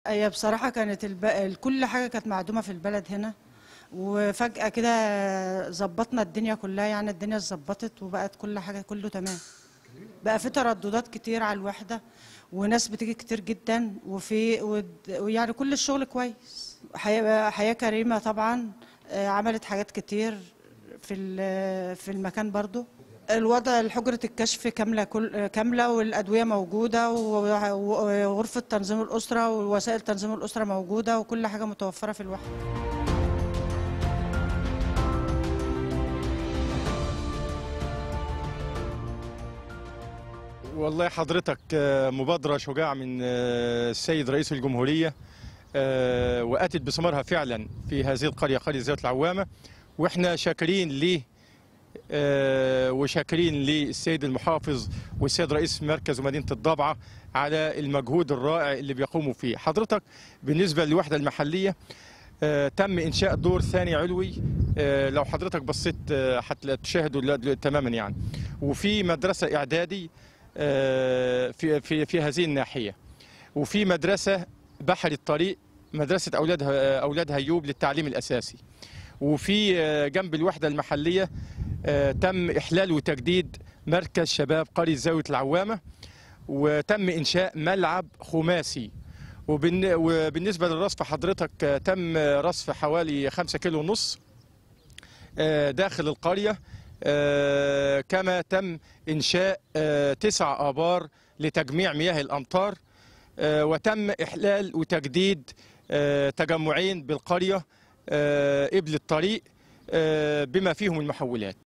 هي بصراحة كانت الب... كل حاجة كانت معدومة في البلد هنا وفجأة كده ظبطنا الدنيا كلها يعني الدنيا اتظبطت وبقت كل حاجة كله تمام بقى في ترددات كتير على الوحدة وناس بتيجي كتير جدا وفي ود- ويعني كل الشغل كويس حياة, حياة كريمة طبعا آه، عملت حاجات كتير في ال- في المكان برضو الوضع حجرة الكشف كاملة كل كاملة والأدوية موجودة و- وغرفة تنظيم الأسرة ووسائل تنظيم الأسرة موجودة وكل حاجة متوفرة في الوحدة والله حضرتك آه، مبادرة شجاعة من آه، السيد رئيس الجمهورية آه، وأتت بثمارها فعلا في هذه القرية قرية زاوية العوامة وإحنا شاكرين ليه آه، وشاكرين للسيد المحافظ والسيد رئيس مركز ومدينة الضبعة على المجهود الرائع اللي بيقوموا فيه حضرتك بالنسبة للوحدة المحلية آه، تم إنشاء دور ثاني علوي آه، لو حضرتك بصيت آه، هتلاقي تشاهدوا دلوقتي تماما يعني وفي مدرسة إعدادي آه، في في في هذه الناحية وفي مدرسة بحر الطريق مدرسة أولاد أولاد هيوب للتعليم الأساسي وفي آه، جنب الوحدة المحلية آه، تم إحلال وتجديد مركز شباب قرية زاوية العوامة وتم إنشاء ملعب خماسي وبالن- وبالنسبة للرصف حضرتك آه، تم رصف حوالي خمسة كيلو ونص آه، داخل القرية آه، كما تم إنشاء آه، تسع آبار لتجميع مياه الأمطار آه، وتم إحلال وتجديد آه، تجمعين بالقرية آه، قبل الطريق آه، بما فيهم المحولات